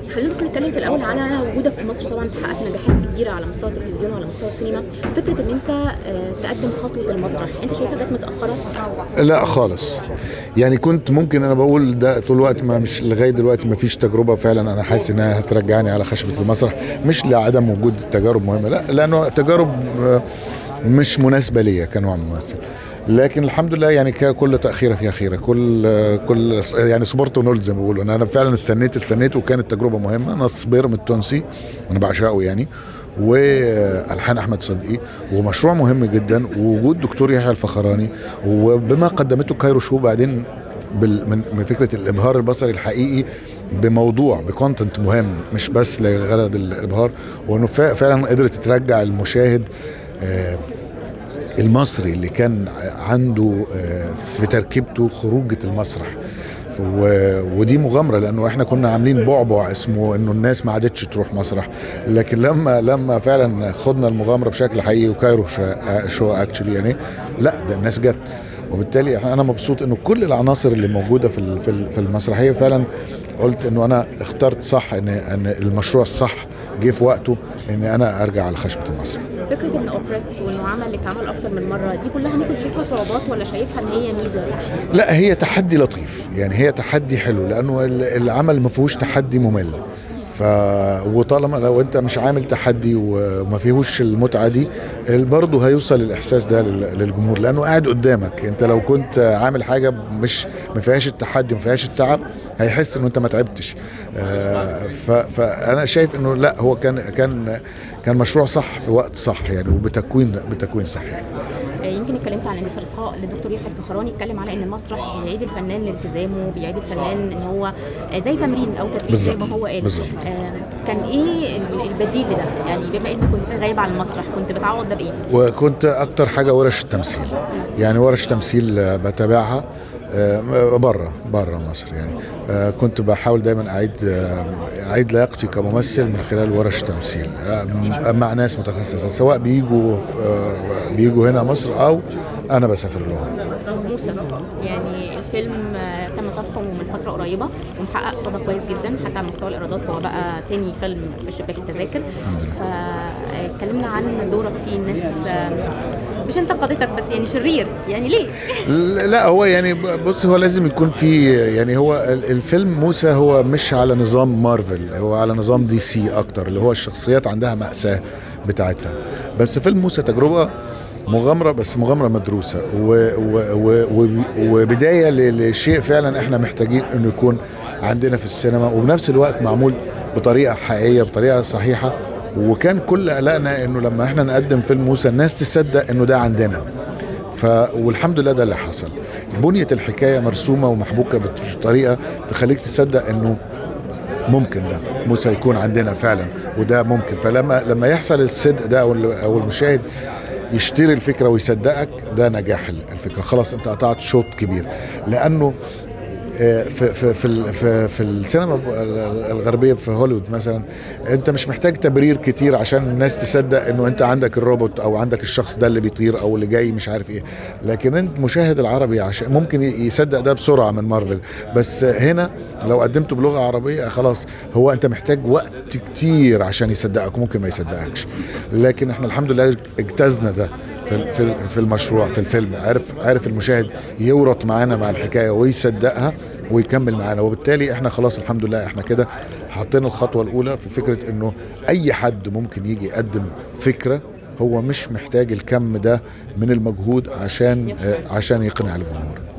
خلينا بس نتكلم في الاول على وجودك في مصر طبعا حققت نجاحات كبيره على مستوى التلفزيون وعلى مستوى السينما فكره ان انت آه، تقدم خطوه المسرح انت شايفها جت متاخره لا خالص يعني كنت ممكن انا بقول ده طول الوقت ما مش لغايه دلوقتي ما فيش تجربه فعلا انا حاسس انها هترجعني على خشبه المسرح مش لعدم وجود تجارب مهمه لا لانه تجارب آه، مش مناسبه ليا كنوع ممثل لكن الحمد لله يعني ك- كل تاخيره فيها خيره كل آه، كل يعني صبرت ونولد زي ما بيقولوا انا فعلا استنيت استنيت وكانت تجربه مهمه نص بيرم التونسي انا بعشقه يعني والحان احمد صدقي ومشروع مهم جدا ووجود دكتور يحيى الفخراني وبما قدمته كايرو شو بعدين بال- من من فكره الابهار البصري الحقيقي بموضوع بكونتنت مهم مش بس لغرض الابهار وانه فا- فعلا قدرت ترجع المشاهد آه، المصري اللي كان عنده آه، في تركيبته خروجة المسرح ف- و- ودي مغامره لانه احنا كنا عاملين بعبع اسمه انه الناس ما عادتش تروح مسرح لكن لما لما فعلا خدنا المغامره بشكل حقيقي وكايرو شا- شو اكشلي يعني لا ده الناس جت وبالتالي إحنا- انا مبسوط انه كل العناصر اللي موجوده في ال- في ال- في المسرحيه فعلا قلت انه انا اخترت صح ان ان المشروع الصح جه في وقته ان انا ارجع على خشبه المسرح فكره ان اوبريت وانه عمل اتعمل اكتر من مره دي كلها ممكن تشوفها صعوبات ولا شايفها ان هي ميزه لا هي تحدي لطيف يعني هي تحدي حلو لانه ال- العمل ما فيهوش تحدي ممل ف وطالما لو انت مش عامل تحدي وما فيهوش المتعه دي برضه هيوصل الاحساس ده لل- للجمهور لانه قاعد قدامك انت لو كنت عامل حاجه مش ما فيهاش التحدي وما فيهاش التعب هيحس انه انت ما تعبتش آه، ف- فانا شايف انه لا هو كان كان كان مشروع صح في وقت صح يعني وبتكوين بتكوين صح يعني آه، يمكن اتكلمت عن ان في لقاء للدكتور يحيى الفخراني اتكلم على ان المسرح بيعيد الفنان لالتزامه بيعيد الفنان ان هو آه، زي تمرين او تدريب زي ما بالظبط، هو قال بالظبط. آه، كان ايه ال- البديل لده يعني بما انك كنت غايب عن المسرح كنت بتعوض ده بايه وكنت اكتر حاجه ورش التمثيل يعني ورش تمثيل آه، بتابعها بره بره مصر يعني آه، كنت بحاول دايما اعيد آه، اعيد لياقتي كممثل من خلال ورش تمثيل آه، مع ناس متخصصه سواء بيجوا آه، بيجوا هنا مصر او انا بسافر لهم موسى يعني الفيلم آه، تم طرحه من فتره قريبه ومحقق صدى كويس جدا حتى على مستوى الايرادات هو بقى تاني فيلم في شباك التذاكر فاتكلمنا عن دورك فيه الناس آه، مش انتقدتك بس يعني شرير يعني ليه؟ لا هو يعني بص هو لازم يكون في يعني هو ال- الفيلم موسى هو مش على نظام مارفل هو على نظام دي سي اكتر اللي هو الشخصيات عندها مأساة بتاعتها بس فيلم موسى تجربة مغامرة بس مغامرة مدروسة و و و و وبداية ل- لشيء فعلا احنا محتاجين انه يكون عندنا في السينما وبنفس الوقت معمول بطريقة حقيقية بطريقة صحيحة وكان كل قلقنا انه لما احنا نقدم فيلم موسى الناس تصدق انه ده عندنا ف والحمد لله ده اللي حصل بنية الحكاية مرسومة ومحبوكة بطريقة تخليك تصدق انه ممكن ده موسى يكون عندنا فعلا وده ممكن فلما لما يحصل الصدق ده او ال- او المشاهد يشتري الفكره ويصدقك ده نجاح الفكره خلاص انت قطعت شوط كبير لانه آه، في في في ال- في, في السينما الغربيه في هوليوود مثلا انت مش محتاج تبرير كتير عشان الناس تصدق انه انت عندك الروبوت او عندك الشخص ده اللي بيطير او اللي جاي مش عارف ايه لكن انت مشاهد العربي عشان ممكن يصدق ده بسرعه من مارفل بس هنا لو قدمته بلغه عربيه خلاص هو انت محتاج وقت كتير عشان يصدقك وممكن ما يصدقكش لكن احنا الحمد لله اجتزنا ده في في في المشروع في الفيلم عارف عارف المشاهد يورط معانا مع الحكايه ويصدقها ويكمل معانا وبالتالي احنا خلاص الحمد لله احنا كده حطينا الخطوه الاولى في فكره انه اي حد ممكن يجي يقدم فكره هو مش محتاج الكم ده من المجهود عشان آه، عشان يقنع الجمهور